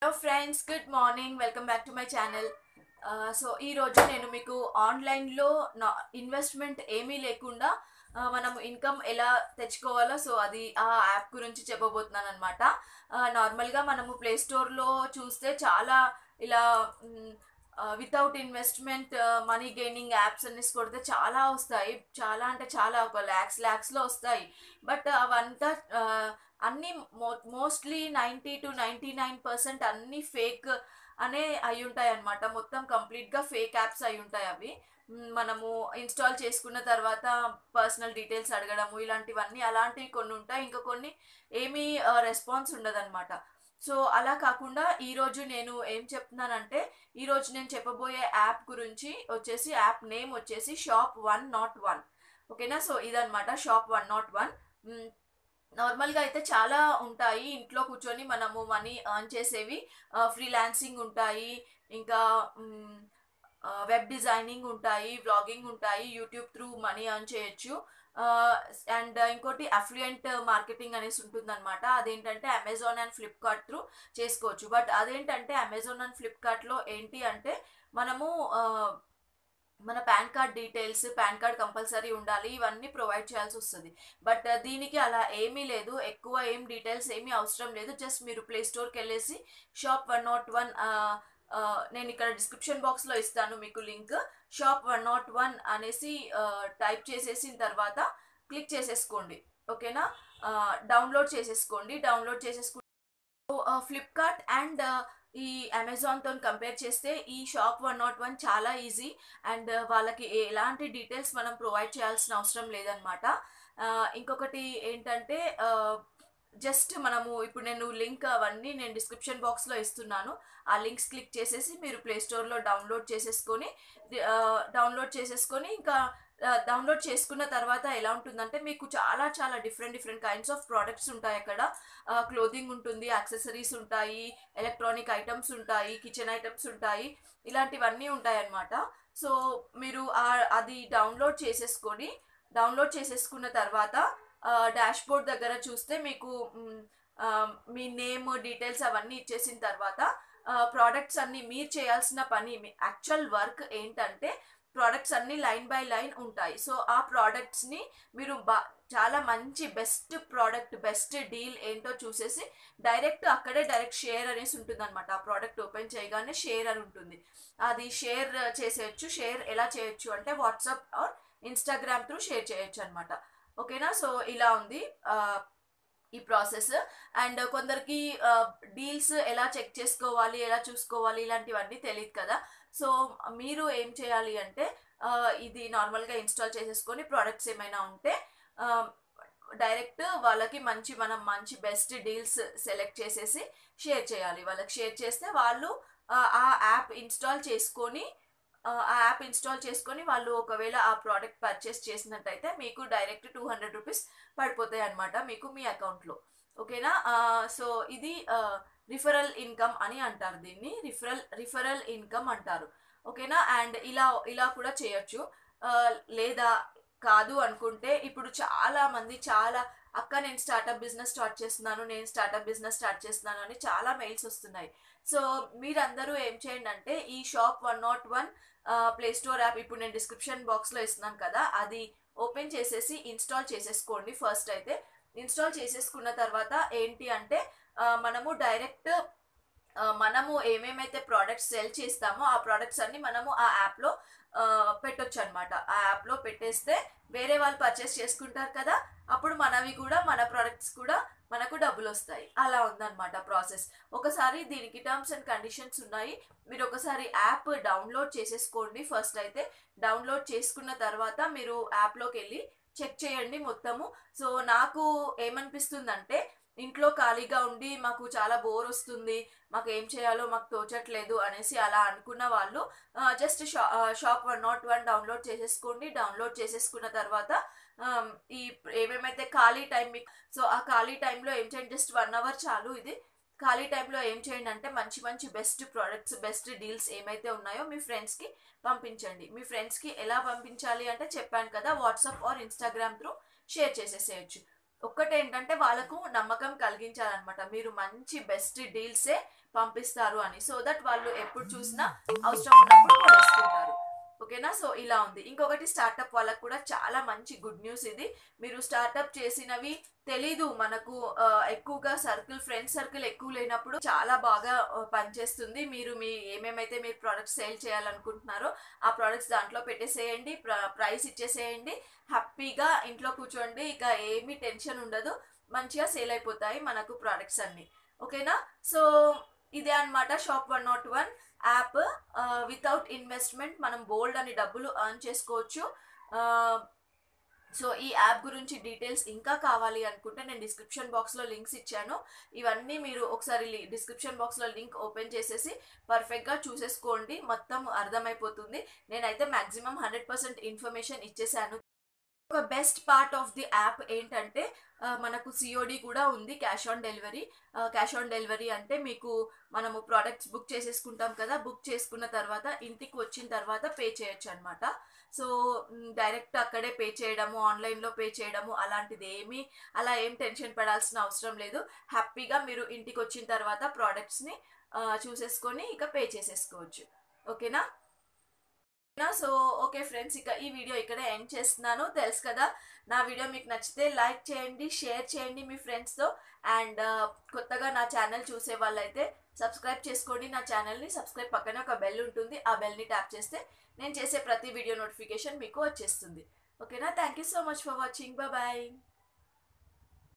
hello friends good morning welcome back to my channel so ఈరోజు నేను మీకు ఆన్లైన్లో నా ఇన్వెస్ట్మెంట్ ఏమీ లేకుండా ఆ, మనం ఇన్కమ్ ఎలా తెచ్చుకోవాలో సో అది ఆ యాప్ గురించి చెప్పబోతున్నాను అనమాట నార్మల్గా మనము ప్లే స్టోర్లో చూస్తే చాలా ఇలా without investment money gaining apps అనేసి కొడితే చాలా వస్తాయి చాలా అంటే చాలా ఒక ల్యాక్స్ ల్యాక్స్లో వస్తాయి బట్ అవంతా ఆ, అన్నీ మో mostly ninety two ninety nine percent అన్నీ ఫేక్ అనే అయి ఉంటాయి అనమాట మొత్తం కంప్లీట్గా ఫేక్ యాప్స్ అయి ఉంటాయి అవి మ్, మనము ఇన్స్టాల్ చేసుకున్న తర్వాత పర్సనల్ డీటెయిల్స్ అడగడము ఇలాంటివన్నీ అలాంటివి కొన్ని ఉంటాయి ఇంకా కొన్ని ఏమీ రెస్పాన్స్ ఉండదన్నమాట సో అలా కాకుండా ఈరోజు నేను ఏం చెప్తున్నానంటే ఈరోజు నేను చెప్పబోయే యాప్ గురించి వచ్చేసి యాప్ నేమ్ వచ్చేసి షాప్ వన్ నాట్ వన్ ఓకేనా సో ఇదనమాట షాప్ వన్ నాట్ వన్ నార్మల్గా అయితే చాలా ఉంటాయి ఇంట్లో కూర్చొని మనము మనీ ఎర్న్ చేసేవి ఫ్రీలాన్సింగ్ ఉంటాయి ఇంకా వెబ్ డిజైనింగ్ ఉంటాయి వ్లాగింగ్ ఉంటాయి యూట్యూబ్ త్రూ మనీ ఎర్న్ చేయొచ్చు అండ్ ఇంకోటి అఫ్లుయెంట్ మార్కెటింగ్ అనేసి ఉంటుందన్నమాట అదేంటంటే అమెజాన్ అండ్ ఫ్లిప్కార్ట్ త్రూ చేసుకోవచ్చు బట్ అదేంటంటే అమెజాన్ అండ్ ఫ్లిప్కార్ట్లో ఏంటి అంటే మనము ఆ, మన PAN card details PAN card compulsory ఉండాలి ఇవన్నీ ప్రొవైడ్ చేయాల్సి వస్తుంది బట్ దీనికి అలా ఏమీ లేదు ఎక్కువ ఏం డీటెయిల్స్ ఏమీ అవసరం లేదు జస్ట్ మీరు ప్లే స్టోర్కి వెళ్ళేసి షాప్ వన్ నాట్ వన్ నేను ఇక్కడ డిస్క్రిప్షన్ బాక్స్లో ఇస్తాను మీకు link shop one not one అనేసి టైప్ చేసేసిన తర్వాత క్లిక్ చేసేసుకోండి ఓకేనా డౌన్లోడ్ చేసేసుకోండి డౌన్లోడ్ చేసేసుకుంటే ఫ్లిప్కార్ట్ అండ్ ఈ అమెజాన్తో కంపేర్ చేస్తే ఈ షాప్ వన్ నాట్ వన్ చాలా ఈజీ అండ్ వాళ్ళకి ఎలాంటి డీటెయిల్స్ మనం ప్రొవైడ్ చేయాల్సిన అవసరం లేదనమాట ఇంకొకటి ఏంటంటే జస్ట్ మనము ఇప్పుడు నేను లింక్ అవన్నీ నేను డిస్క్రిప్షన్ బాక్స్లో ఇస్తున్నాను ఆ లింక్స్ క్లిక్ చేసేసి మీరు ప్లే స్టోర్లో డౌన్లోడ్ చేసేసుకొని డౌన్లోడ్ చేసేసుకొని ఇంకా డౌన్లోడ్ చేసుకున్న తర్వాత ఎలా ఉంటుందంటే మీకు చాలా చాలా different different kinds of products ఉంటాయి అక్కడ క్లోదింగ్ ఉంటుంది యాక్సెసరీస్ ఉంటాయి ఎలక్ట్రానిక్ ఐటమ్స్ ఉంటాయి కిచెన్ ఐటమ్స్ ఉంటాయి ఇలాంటివన్నీ ఉంటాయి అన్నమాట సో మీరు ఆ- అది డౌన్లోడ్ చేసేసుకొని డౌన్లోడ్ చేసేసుకున్న తర్వాత డాష్ బోర్డ్ దగ్గర చూస్తే మీకు మ్, ఆ, మీ నేమ్ డీటెయిల్స్ అవన్నీ ఇచ్చేసిన తర్వాత ప్రోడక్ట్స్ అన్నీ మీరు చేయాల్సిన పని మీ యాక్చువల్ వర్క్ ఏంటంటే ప్రోడక్ట్స్ అన్నీ లైన్ బై లైన్ ఉంటాయి సో ఆ ప్రోడక్ట్స్ని మీరు బా చాలా మంచి బెస్ట్ ప్రోడక్ట్ బెస్ట్ డీల్ ఏంటో చూసేసి డైరెక్ట్ అక్కడే డైరెక్ట్ షేర్ అనేసి ఉంటుంది అనమాట ఆ ప్రోడక్ట్ ఓపెన్ చేయగానే షేర్ అని ఉంటుంది అది షేర్ చేసేయచ్చు షేర్ ఎలా చేయొచ్చు అంటే WhatsApp or Instagram through share చేయొచ్చు అనమాట ఓకేనా సో ఇలా ఉంది ఆ, ఈ ప్రాసెస్ అండ్ కొందరికి డీల్స్ ఎలా చెక్ చేసుకోవాలి ఎలా చూసుకోవాలి ఇలాంటివన్నీ తెలియదు కదా సో మీరు ఏం చేయాలి అంటే ఆ, ఇది నార్మల్గా ఇన్స్టాల్ చేసేసుకొని ప్రోడక్ట్స్ ఏమైనా ఉంటే డైరెక్ట్ వాళ్ళకి మంచి మనం మంచి బెస్ట్ డీల్స్ సెలెక్ట్ చేసేసి షేర్ చేయాలి వాళ్ళకి షేర్ చేస్తే వాళ్ళు ఆ, ఆ యాప్ ఇన్స్టాల్ చేసుకొని ఆ ఆ యాప్ ఇన్స్టాల్ చేసుకొని వాళ్ళు ఒకవేళ ఆ ప్రోడక్ట్ పర్చేస్ చేసినట్టయితే మీకు డైరెక్ట్ టూ హండ్రెడ్ రూపీస్ పడిపోతాయి అనమాట మీకు మీ అకౌంట్లో ఓకేనా సో ఇది రిఫరల్ ఇన్కమ్ అని అంటారు దీన్ని రిఫరల్ రిఫరల్ ఇన్కమ్ అంటారు ఓకేనా అండ్ ఇలా ఇలా కూడా చేయొచ్చు ఆ, లేదా కాదు అనుకుంటే ఇప్పుడు చాలా మంది చాలా అక్క నేను స్టార్టప్ బిజినెస్ స్టార్ట్ చేస్తున్నాను నేను స్టార్టప్ బిజినెస్ స్టార్ట్ చేస్తున్నాను అని చాలా మెయిల్స్ వస్తున్నాయి సో మీరందరూ ఏం చేయండి అంటే ఈ shop one not one play store app ఇప్పుడు నేను డిస్క్రిప్షన్ బాక్స్లో ఇస్తున్నాను కదా అది ఓపెన్ చేసేసి ఇన్స్టాల్ చేసేసుకోండి ఫస్ట్ అయితే ఇన్స్టాల్ చేసేసుకున్న తర్వాత ఏంటి అంటే ఆ, మనము డైరెక్ట్ ఆ, మనము ఏమేమైతే ప్రోడక్ట్స్ సెల్ చేస్తామో ఆ ప్రోడక్ట్స్ అన్ని మనము ఆ యాప్లో పెట్టొచ్చు అనమాట ఆ యాప్లో పెట్టేస్తే వేరే వాళ్ళు పర్చేస్ చేసుకుంటారు కదా అప్పుడు మనవి కూడా మన ప్రోడక్ట్స్ కూడా మనకు డబ్బులు వస్తాయి అలా ఉందన్నమాట ప్రాసెస్ ఒకసారి దీనికి టర్మ్స్ అండ్ కండిషన్స్ ఉన్నాయి మీరు ఒకసారి యాప్ డౌన్లోడ్ చేసేసుకోండి ఫస్ట్ అయితే డౌన్లోడ్ చేసుకున్న తర్వాత మీరు యాప్లోకి వెళ్ళి చెక్ చేయండి మొత్తము సో నాకు ఏమనిపిస్తుందంటే ఇంట్లో ఖాళీగా ఉండి మాకు చాలా బోర్ వస్తుంది మాకు ఏం చేయాలో మాకు తోచట్లేదు అనేసి అలా అనుకున్న వాళ్ళు జస్ట్ షా shop one not one download చేసేసుకోండి డౌన్లోడ్ చేసేసుకున్న తర్వాత ఆమ్, ఈ ఏమేమైతే ఖాళీ టైం మీకు సో ఆ ఖాళీ టైంలో ఏం చేయండి జస్ట్ వన్ అవర్ చాలు ఇది ఖాళీ టైంలో ఏం చేయండి అంటే మంచి మంచి బెస్ట్ ప్రోడక్ట్స్ బెస్ట్ డీల్స్ ఏమైతే ఉన్నాయో మీ ఫ్రెండ్స్కి పంపించండి మీ ఫ్రెండ్స్కి ఎలా పంపించాలి అంటే చెప్పాను కదా WhatsApp or Instagram through share చేసేసేయచ్చు ఒక్కటేంటంటే వాళ్ళకు నమ్మకం కలిగించాలన్నమాట మీరు మంచి బెస్ట్ డీల్సే పంపిస్తారు అని సో దట్ వాళ్ళు ఎప్పుడు చూసినా అవసరం ఉన్నప్పుడు కొనేసుకుంటారు ఓకేనా సో ఇలా ఉంది ఇంకొకటి స్టార్టప్ వాళ్ళకు కూడా చాలా మంచి గుడ్ న్యూస్ ఇది మీరు స్టార్టప్ చేసినవి తెలీదు మనకు ఆ, ఎక్కువగా సర్కిల్ ఫ్రెండ్ సర్కిల్ ఎక్కువ లేనప్పుడు చాలా బాగా ఆ, పనిచేస్తుంది మీరు మీ ఏమేమైతే మీరు ప్రోడక్ట్స్ సేల్ చేయాలనుకుంటున్నారో ఆ ప్రోడక్ట్స్ దాంట్లో పెట్టేసేయండి ప్రైస్ ఇచ్చేసేయండి హ్యాపీగా ఇంట్లో కూర్చోండి ఇక ఏమీ టెన్షన్ ఉండదు మంచిగా సేల్ అయిపోతాయి మనకు ప్రోడక్ట్స్ అన్ని ఓకేనా సో ఇదే అన్నమాట shop one not one app without investment మనం బోల్డ్ అని డబ్బులు ఎర్న్ చేసుకోవచ్చు సో ఈ యాప్ గురించి డీటెయిల్స్ ఇంకా కావాలి అనుకుంటే నేను డిస్క్రిప్షన్ బాక్స్లో లింక్స్ ఇచ్చాను ఇవన్నీ మీరు ఒకసారి డిస్క్రిప్షన్ బాక్స్లో లింక్ ఓపెన్ చేసేసి పర్ఫెక్ట్గా చూసేసుకోండి మొత్తం అర్థమైపోతుంది నేనైతే మ్యాక్సిమం హండ్రెడ్ పర్సెంట్ ఇన్ఫర్మేషన్ ఇచ్చేసాను ఒక best part of the app ఏంటంటే ఆ, మనకు సిఓడి కూడా ఉంది cash on delivery cash on delivery అంటే మీకు మనము ప్రోడక్ట్స్ బుక్ చేసేసుకుంటాం కదా బుక్ చేసుకున్న తర్వాత ఇంటికి వచ్చిన తర్వాత పే చేయొచ్చు అనమాట సో డైరెక్ట్ అక్కడే పే చేయడము ఆన్లైన్లో పే చేయడము అలాంటిది ఏమీ అలా ఏం టెన్షన్ పడాల్సిన అవసరం లేదు హ్యాపీగా మీరు ఇంటికి వచ్చిన తర్వాత ప్రోడక్ట్స్ని చూసేసుకొని ఇక పే చేసేసుకోవచ్చు ఓకేనా సో ఓకే ఫ్రెండ్స్ ఇక ఈ వీడియో ఇక్కడే ఎండ్ చేస్తున్నాను తెలుసు కదా నా వీడియో మీకు నచ్చితే లైక్ చేయండి షేర్ చేయండి మీ ఫ్రెండ్స్తో అండ్ కొత్తగా నా ఛానల్ చూసే వాళ్ళైతే సబ్స్క్రైబ్ చేసుకోండి నా ఛానల్ని సబ్స్క్రైబ్ పక్కనే ఒక బెల్ ఉంటుంది ఆ బెల్ని ట్యాప్ చేస్తే నేను చేసే ప్రతి వీడియో నోటిఫికేషన్ మీకు వచ్చేస్తుంది ఓకేనా thank you so much for watching bye